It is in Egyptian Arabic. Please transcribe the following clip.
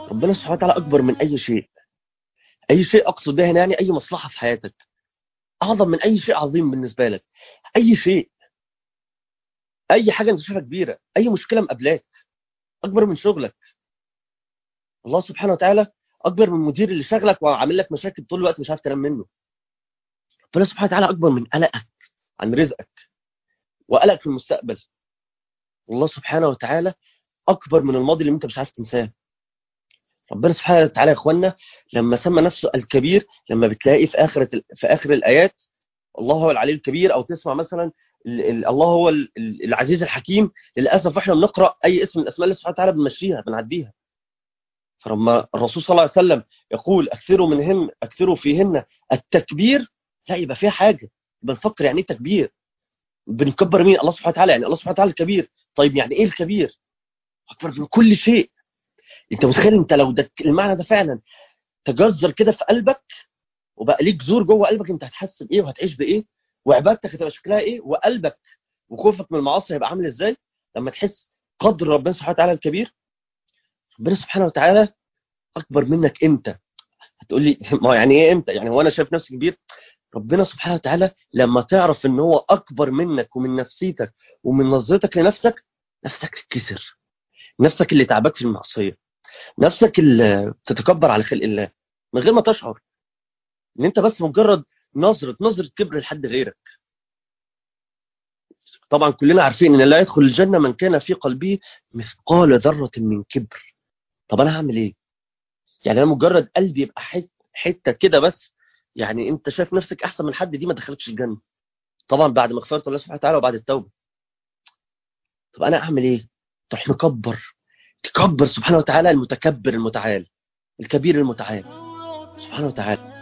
ربنا سبحانه وتعالى اكبر من اي شيء اي شيء اقصد بها هنا يعني اي مصلحه في حياتك اعظم من اي شيء عظيم بالنسبه لك اي شيء اي حاجه انت شايفها كبيره اي مشكله مقابلاك اكبر من شغلك الله سبحانه وتعالى اكبر من المدير اللي شغلك وعامل لك مشاكل طول الوقت مش عارف تنام منه ربنا سبحانه وتعالى اكبر من قلقك عن رزقك وقلقك في المستقبل والله سبحانه وتعالى اكبر من الماضي اللي انت مش عارف تنساه ربنا سبحانه وتعالى يا اخوانا لما سمى نفسه الكبير لما بتلاقي في اخر في اخر الايات الله هو العلي الكبير او تسمع مثلا ال ال الله هو ال العزيز الحكيم للاسف احنا بنقرا اي اسم من الاسماء الله سبحانه وتعالى بنمشيها بنعديها فلما الرسول صلى الله عليه وسلم يقول اكثروا منهن اكثروا فيهن التكبير لا يبقى فيها حاجه بنفكر يعني ايه تكبير بنكبر مين الله سبحانه وتعالى يعني الله سبحانه وتعالى الكبير طيب يعني ايه الكبير اكبر من كل شيء انت متخيل انت لو ده المعنى ده فعلا تجذر كده في قلبك وبقى ليك زور جوه قلبك انت هتحس بايه وهتعيش بايه وعبادتك هتبقى شكلها ايه وقلبك وخوفك من المعاصي هيبقى عامل ازاي لما تحس قدر ربنا سبحانه وتعالى الكبير ربنا سبحانه وتعالى اكبر منك امتى هتقول لي ما يعني ايه امتى يعني هو انا شايف نفسي كبير ربنا سبحانه وتعالى لما تعرف ان هو اكبر منك ومن نفسيتك ومن نظرتك لنفسك نفسك تتكسر نفسك اللي تعبك في المعصيه نفسك اللي تتكبر على خلق الله من غير ما تشعر ان انت بس مجرد نظرة نظرة كبر لحد غيرك طبعا كلنا عارفين ان لا يدخل الجنة من كان في قلبه مثقال ذرة من كبر طب انا هعمل ايه يعني انا مجرد قلبي يبقى حتة كده بس يعني انت شايف نفسك احسن من حد دي ما دخلتش الجنة طبعا بعد مغفرة الله سبحانه وتعالى وبعد التوبة طب انا اعمل ايه تروح مكبر تكبر سبحانه وتعالى المتكبر المتعال الكبير المتعال سبحانه وتعالى